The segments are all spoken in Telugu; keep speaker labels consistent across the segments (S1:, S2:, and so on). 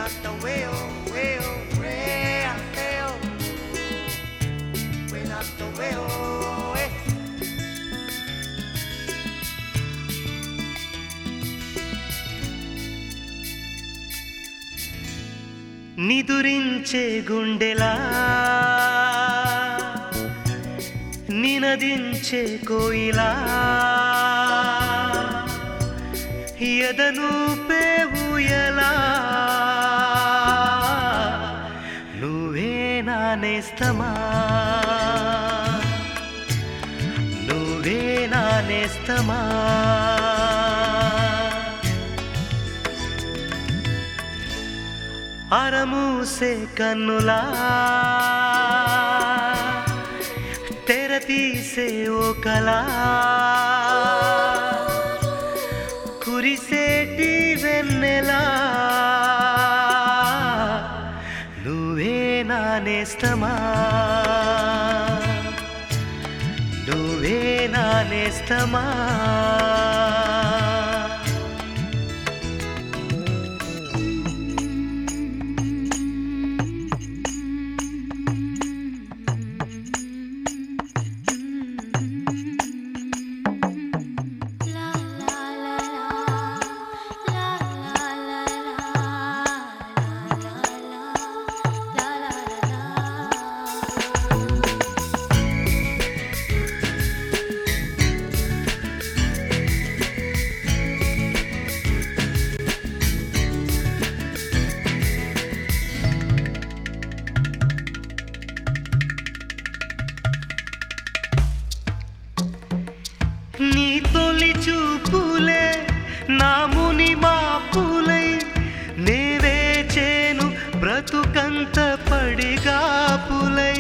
S1: out the way, oh, way, oh, way out there, oh. Way out the way, oh, way. నిదురించే గుండెలా నినదించే కోయిలా ఎదను పేవుయలా నువ్వే నానేస్తమా నువ్వే నానేస్తమా అరమూసే కన్నులా తెర తీసే ఓ కళా కురిసేటి వెన్నెలా నువ్వే నానేస్తమా నువ్వే నానేస్తమా
S2: La la la la, la la la la, la la la, la la la.
S1: నీ తొలి చూపులే నా ముని మాపులై నేవే చేను బ్రతుకంత పడిగాపులై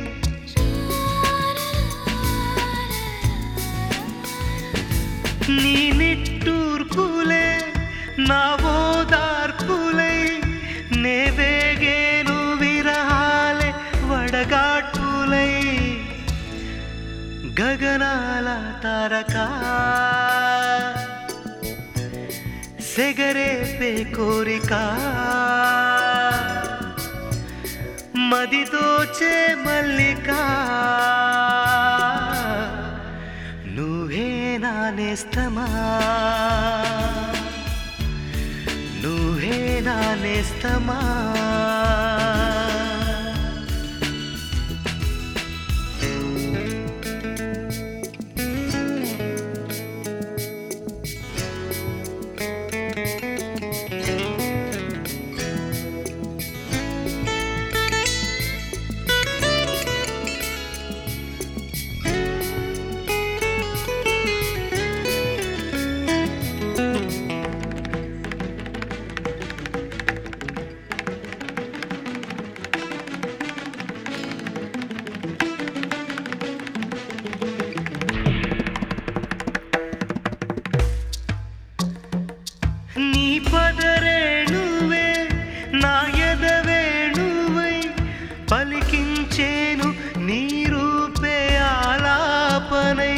S1: నీ నిట్టూర్పులే నా ఓదార్పులై నేవేగేను విరహాలే వడగాటులై గగనాల తారక సెగరేపే కోరిక మది దోచే మల్లిక నువ్వే నానేస్తమా నువ్వే నానేస్తమా నీ పదరేణువే నా ఎదవేణువై పలికించేను నీ రూపే ఆలాపనై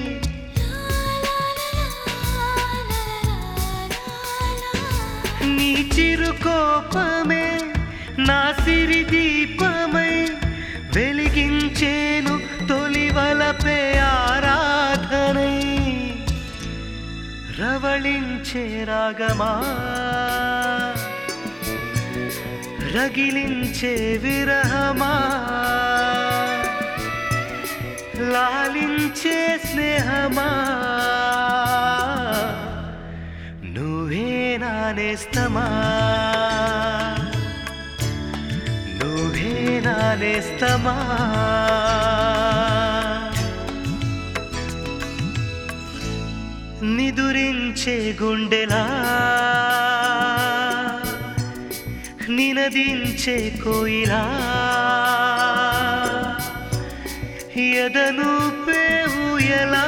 S1: నీ చిరుకోపమే నా సిరి దీపమై వెలిగించేను తొలివలపే ఆరాధనై రవళించే రాగమా రగిలించే విరహమా లాలించే స్నేహమా నువ్వే నానేస్తమా నువ్వే నానేస్తమా నిదురించే గుండెలా నినదించే కోయిలా ఎదను పేవుయలా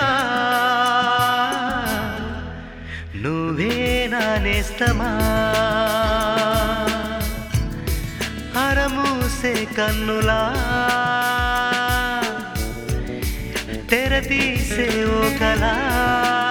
S1: నువ్వే నానేస్తమా అరమూసే కన్నులా తెర తీసే ఓ కళా